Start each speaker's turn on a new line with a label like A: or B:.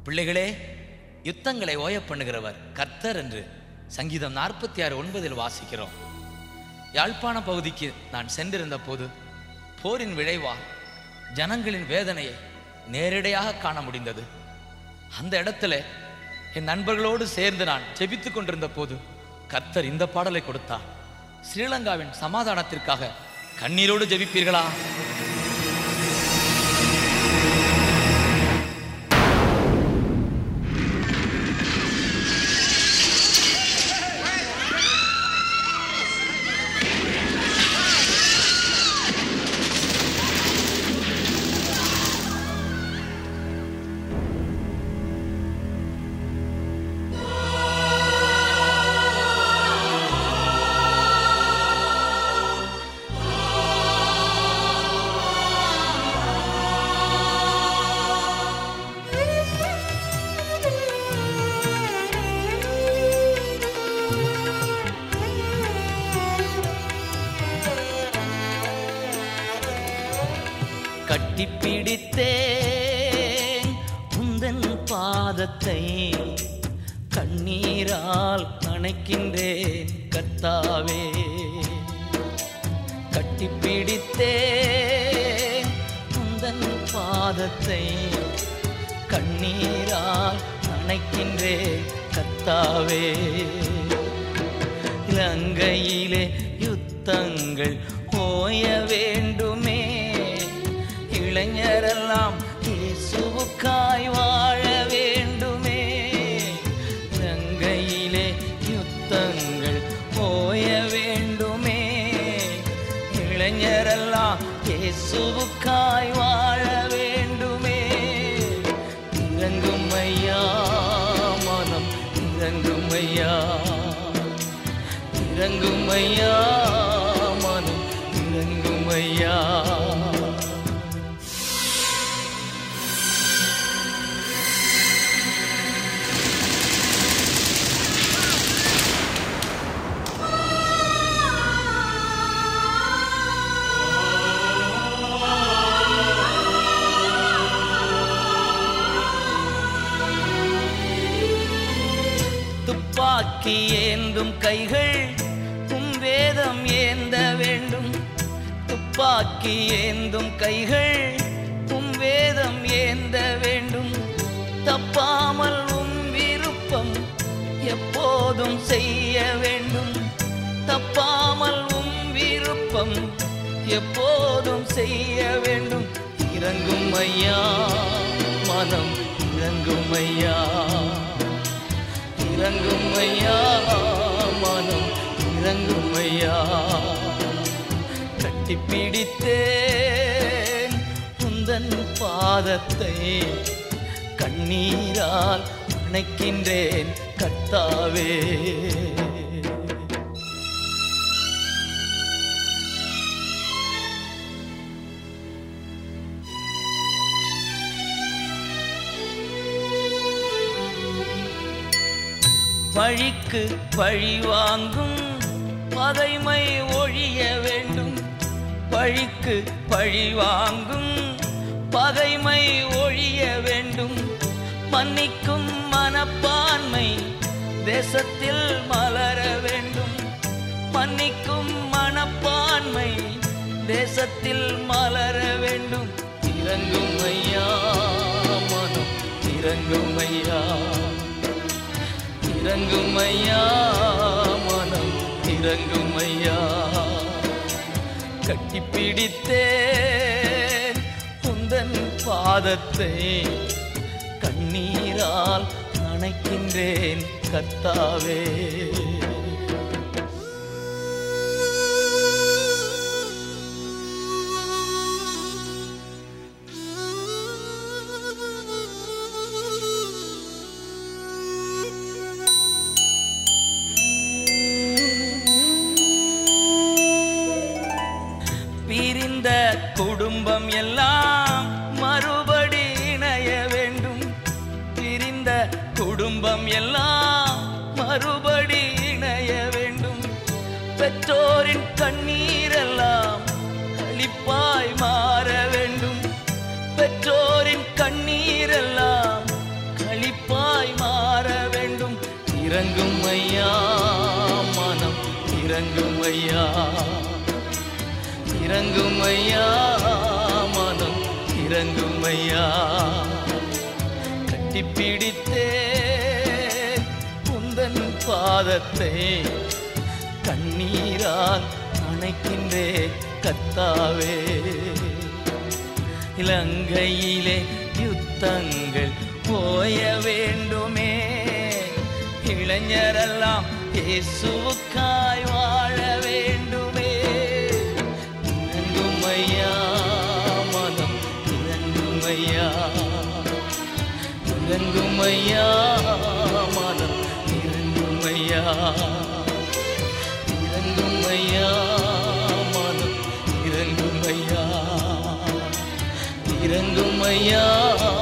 A: பிள்ளைகளே யுத்தங்களை ஓய பண்ணுகிறவர் கர்த்தர் என்று சங்கீதம் நாற்பத்தி ஆறு ஒன்பதில் வாசிக்கிறோம் யாழ்ப்பாண பகுதிக்கு நான் சென்றிருந்த போது போரின் விளைவால் ஜனங்களின் வேதனையை நேரடியாக காண முடிந்தது அந்த இடத்துல என் நண்பர்களோடு சேர்ந்து நான் ஜெபித்துக் கொண்டிருந்த போது கர்த்தர் இந்த பாடலை கொடுத்தார் ஸ்ரீலங்காவின் சமாதானத்திற்காக கண்ணீரோடு ஜெபிப்பீர்களா கட்டிப்பிடித்தேன் உந்தன் பாதத்தை கண்ணீரால் அணைக்கின்றேன் கர்த்தாவே கட்டிப்பிடித்தேன் உந்தன் பாதத்தை கண்ணீரால் அணைக்கின்றேன் கர்த்தாவே இலங்கையிலே யுத்தங்கள் ஓய வேண்டுமே இளைஞரெல்லாம் இயேசுவுக்காய் வாழ வேண்டுமே இலங்கையிலே யுத்தங்கள் ஓய வேண்டுமே இளைஞரெல்லாம் இயேசுவுக்காய் வாழ வேண்டுமே இறங்கும் ஐயா மனம் இறங்கும் ஐயா இறங்கும் ஐயா மனம் இறங்கும் ஐயா துப்பாக்கி ஏந்தும் கைகள் உம் வேதம் ஏந்த வேண்டும் துப்பாக்கி ஏந்தும் கைகள் உம் வேதம் ஏந்த வேண்டும் தப்பாமல் உம் விருப்பம் எப்போதும் செய்ய வேண்டும் தப்பாமல் உம் விருப்பம் எப்போதும் செய்ய வேண்டும் இறங்கும் ஐயா மனம் இறங்கும் ஐயா இறங்கும் ஐயா மனம் இறங்கும் ஐயா கட்டிப்பிடித்தேன் உந்தன் பாதத்தை கண்ணீரால் அணைக்கின்றேன் கர்த்தாவே பழிக்கு பழி வாங்கும் பகைமை ஒழிய வேண்டும் பழிக்கு பழி வாங்கும் பகைமை ஒழிய வேண்டும் மன்னிக்கும் மனப்பான்மை தேசத்தில் மலர வேண்டும் மன்னிக்கும் மனப்பான்மை தேசத்தில் மலர வேண்டும் இறங்கும் ஐயா மனம் இறங்கும் ஐயா இறங்கும் ஐயா மனம் இறங்கும் ஐயா கட்டிப்பிடித்தேன் உந்தன் பாதத்தை கண்ணீரால் அணைக்கின்றேன் கர்த்தாவே பிரிந்த குடும்பம் எல்லாம் மறுபடி இணைய வேண்டும் பிரிந்த குடும்பம் எல்லாம் மறுபடி இணைய வேண்டும் பெற்றோரின் கண்ணீரெல்லாம் களிப்பாய் மாற வேண்டும் பெற்றோரின் கண்ணீரெல்லாம் களி துடிப்பாய் மாற வேண்டும் இறங்கும் ஐயா மனம் இறங்கும் ஐயா இறங்கும் ஐயா மனம் இறங்கும் ஐயா கட்டிப்பிடித்தே குந்தன் பாதத்தை கண்ணீரால் அணைக்கின்றே கத்தாவே இலங்கையிலே யுத்தங்கள் போய வேண்டுமே இளைஞரெல்லாம் இயேசுவுக்காய் வாழ வேண்டுமே இறங்கும் ஐயா மனம் இறங்கும் ஐயா இறங்கும் ஐயா மனம் இறங்கும் ஐயா இறங்கும் ஐயா மனம் இறங்கும் ஐயா இறங்கும் ஐயா